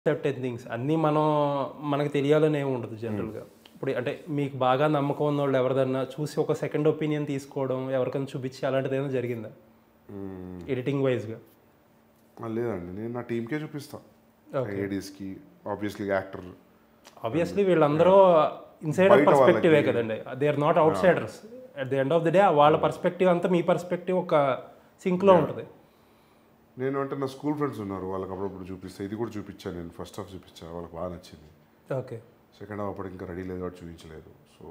certain things అన్నీ మనం మనకు తెలియాలని ఏమి ఉండదు జనరల్గా ఇప్పుడు అంటే మీకు బాగా నమ్మకం ఉన్న వాళ్ళు ఎవరిదన్నా చూసి ఒక సెకండ్ ఒపీనియన్ తీసుకోవడం ఎవరికైనా చూపించి అలాంటిది ఏమైనా జరిగిందా ఎడిటింగ్ వైజ్గా ఆ, లేదండి నేను నా టీంకే చూపిస్తా ఏడీస్కి ఆబ్వియస్లీ యాక్టర్ ఆబ్వియస్లీ వీళ్ళందరూ ఇన్సైడ్ బయట పర్స్పెక్టివే కదండి they are not outsiders at the end of the day వాళ్ళ పర్స్పెక్టివ్ అంతా మీ పర్స్పెక్టివ్ ఒక సింక్లో ఉంటుంది నేను అంటే నా స్కూల్ ఫ్రెండ్స్ ఉన్నారు వాళ్ళకి అప్పుడప్పుడు చూపిస్తా ఇది కూడా చూపించాను నేను ఫస్ట్ హాఫ్ చూపించా వాళ్ళకి బాగా నచ్చింది ఓకే సెకండ్ హాఫ్ అప్పుడు ఇంకా రెడీ లేదు కాబట్టి చూపించలేదు సో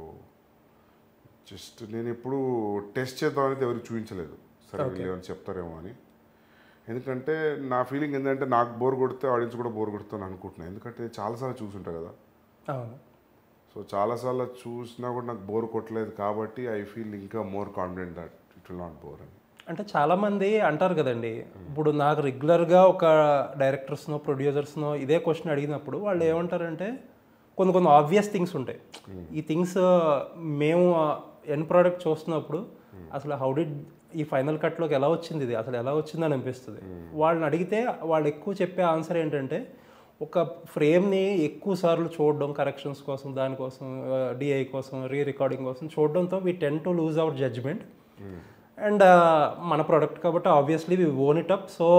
జస్ట్ నేను ఎప్పుడు టెస్ట్ చేద్దాం అనేది ఎవరికి చూపించలేదు సరే వీళ్ళు ఏమైనా చెప్తారేమో అని ఎందుకంటే నా ఫీలింగ్ ఏంటంటే నాకు బోర్ కొడితే ఆడియన్స్ కూడా బోర్ కొడుతాను అనుకుంటున్నాను ఎందుకంటే చాలాసార్లు చూసుంటా కదా అవును సో చాలాసార్లు చూసినా కూడా నాకు బోర్ కొట్టలేదు కాబట్టి ఐ ఫీల్ ఇంకా more confident that it will not bore అని అంటే చాలామంది అంటారు కదండి ఇప్పుడు నాకు రెగ్యులర్గా ఒక డైరెక్టర్స్నో ప్రొడ్యూసర్స్నో ఇదే క్వశ్చన్ అడిగినప్పుడు వాళ్ళు ఏమంటారంటే కొన్ని కొన్ని ఆబ్వియస్ థింగ్స్ ఉంటాయి ఈ థింగ్స్ మేము ఎన్ ప్రోడక్ట్ చూస్తున్నప్పుడు అసలు హౌ డిడ్ ఈ ఫైనల్ కట్లోకి ఎలా వచ్చింది ఇది అసలు ఎలా వచ్చిందని అనిపిస్తుంది వాళ్ళని అడిగితే వాళ్ళు ఎక్కువ చెప్పే ఆన్సర్ ఏంటంటే ఒక ఫ్రేమ్ని ఎక్కువ సార్లు చూడడం కరెక్షన్స్ కోసం దానికోసం డిఐ కోసం రీ రికార్డింగ్ కోసం చూడడంతో we tend to lose our judgment and మన ప్రోడక్ట్ కాబట్టి obviously we own it up so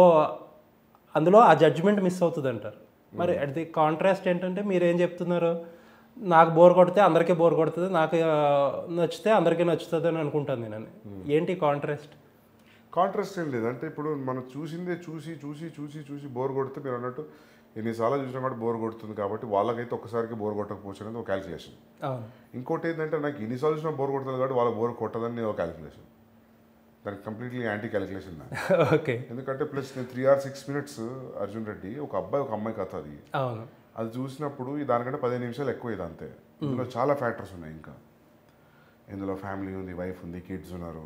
అందులో ఆ జడ్జ్మెంట్ మిస్ అవుతుంది అంటారు మరి అట్ ది కాంట్రాస్ట్ ఏంటంటే మీరు ఏం చెప్తున్నారు నాకు బోర్ కొడితే అందరికీ బోర్ కొడుతుంది నాకు ఆ, నచ్చితే అందరికీ నచ్చుతుంది అని అనుకుంటాను నేను ఏంటి కాంట్రాస్ట్ కాంట్రాస్ట్ ఏం లేదు అంటే ఇప్పుడు మనం చూసిందే చూసి చూసి చూసి చూసి బోర్ కొడితే మీరు అన్నట్టు ఎన్నిసార్లు చూసినా కూడా బోర్ కొడుతుంది కాబట్టి వాళ్ళకైతే ఒక్కసారికి బోర్ కొట్టకపోవచ్చు అనేది ఒక క్యాలిక్యులేషన్ అవును ఇంకోటి ఏంటంటే నాకు ఎన్నిసార్లు చూసినా బోర్ కొడుతుంది కాబట్టి వాళ్ళకి బోర్ కొట్టదని ఒక క్యాలిక్యులేషన్ దానికి కంప్లీట్లీ యాంటీ క్యాలిక్యులేషన్ ఓకే ఎందుకంటే ప్లస్ నేను three or six minutes Arjun Reddy ఒక అబ్బాయి ఒక అమ్మాయి కథ అది అవును అది చూసినప్పుడు ఈ దానికంటే పదిహేను నిమిషాలు ఎక్కువ ఇది అంతే ఇందులో చాలా ఫ్యాక్టర్స్ ఉన్నాయి ఇంకా ఇందులో ఫ్యామిలీ ఉంది వైఫ్ ఉంది కిడ్స్ ఉన్నారు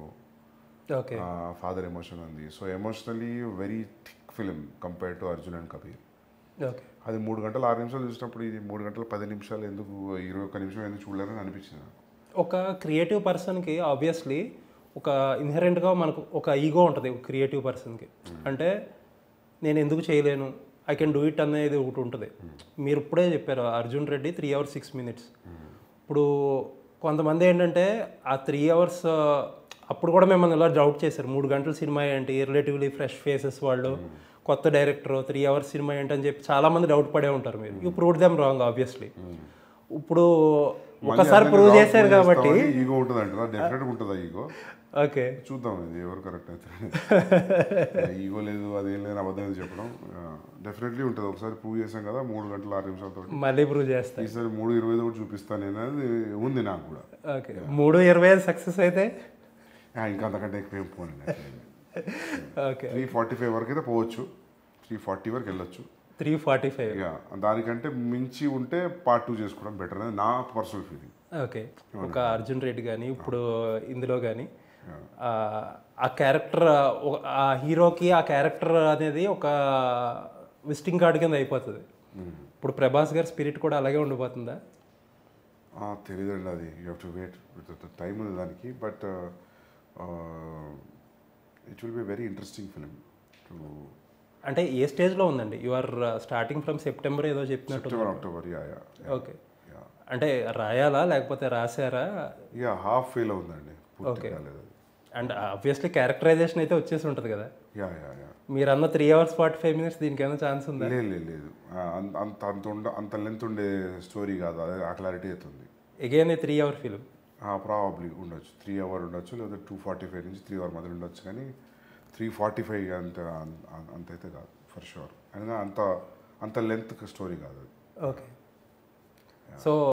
ఓకే ఫాదర్ ఎమోషన్ ఉంది so emotionally very thick film compare to Arjun and Kabir okay అది మూడు గంటలు ఆరు నిమిషాలు చూసినప్పుడు ఇది మూడు గంటలు పది నిమిషాలు ఎందుకు ఇరవై ఒక్క నిమిషం ఎందుకు చూడలేరని అనిపించింది నాకు ఒక క్రియేటివ్ పర్సన్కి ఆబ్వియస్లీ ఒక ఇన్హెరెంట్గా మనకు ఒక ఈగో ఉంటుంది ఒక క్రియేటివ్ పర్సన్కి అంటే నేను ఎందుకు చేయలేను ఐ కెన్ డూ ఇట్ అనేది ఒకటి ఉంటుంది మీరు ఇప్పుడే చెప్పారు Arjun Reddy three hours six minutes ఇప్పుడు కొంతమంది ఏంటంటే ఆ త్రీ అవర్స్ అప్పుడు కూడా మిమ్మల్ని ఇలా డౌట్ చేశారు మూడు గంటల సినిమా ఏంటి రిలేటివ్లీ ఫ్రెష్ ఫేసెస్ వాళ్ళు కొత్త డైరెక్టర్ త్రీ అవర్స్ సినిమా ఏంటి అని చెప్పి చాలామంది డౌట్ పడే ఉంటారు మీరు you prove them wrong obviously ఇప్పుడు ఒకసారి ప్రూవ్ చేశారు కాబట్టి ఈగో ఉంటుంది అంటారా డెఫినెట్గా ఉంటుందా ఈగో ఓకే చూద్దాం ఇది ఎవరు కరెక్ట్ అయితే ఈగో లేదు అదేం లేదు అబద్ధం ఏదో చెప్పడం డెఫినెట్లీ ఉంటుంది ఒకసారి ప్రూవ్ చేసాం కదా మూడు గంటల ఆరు నిమిషాలతో మళ్ళీ ప్రూవ్ చేస్తా ఈసారి మూడు ఇరవై ఐదు కూడా చూపిస్తాను నేను అనేది ఉంది నాకు కూడా ఓకే మూడు ఇరవై ఐదు సక్సెస్ అయితే ఆ, ఇంకా అంతకంటే ఎక్కువ ఏం పోనండి ఓకే త్రీ ఫార్టీ ఫైవ్ వరకు అయితే పోవచ్చు త్రీ ఫార్టీ వరకు వెళ్ళొచ్చు త్రీ ఫార్టీ ఫైవ్ ఇక దానికంటే మించి ఉంటే పార్ట్ టూ చేసుకోవడం బెటర్ అనేది నా పర్సనల్ ఫీలింగ్ ఓకే ఒక అర్జున్ రెడ్డి కానీ ఇప్పుడు ఇందులో కానీ ఆ క్యారెక్టర్ ఆ హీరోకి ఆ క్యారెక్టర్ అనేది ఒక విజిటింగ్ కార్డ్ కింద అయిపోతుంది ఇప్పుడు ప్రభాస్ గారి స్పిరిట్ కూడా అలాగే ఉండిపోతుందా తెలియదండి అది you have to wait time ఉంది దానికి but it will be very interesting film to అంటే ఏ స్టేజ్లో ఉందండి you are starting from September ఏదో చెప్పినట్టు September October yeah yeah okay అంటే రాయాలా లేకపోతే రాశారా యా హాఫ్ ఫెయిల్ అవుందండి పూర్తి కాలేదు అది అండ్ ఆబ్వియస్లీ క్యారెక్టరైజేషన్ అయితే వచ్చేసి ఉంటుంది కదా యా యా యా మీరు అన్న three hours forty five minutes దీనికి ఏమైనా ఛాన్స్ ఉందా లేదు లేదు లేదు ఆ, అంత అంత అంత ఉండ అంత లెంత్ ఉండే స్టోరీ కాదు అదే ఆ క్లారిటీ అవుతుంది again three hour film probably ఉండొచ్చు త్రీ అవర్ ఉండొచ్చు లేదా టూ ఫార్టీ ఫైవ్ నుంచి త్రీ అవర్ మధ్యలో ఉండొచ్చు కానీ త్రీ ఫార్టీ ఫైవ్ అంత అంత- అంత అయితే కాదు ఫర్ షూర్ అయినా అంత అంత లెంత్ స్టోరీ కాదు అది ఓకే సో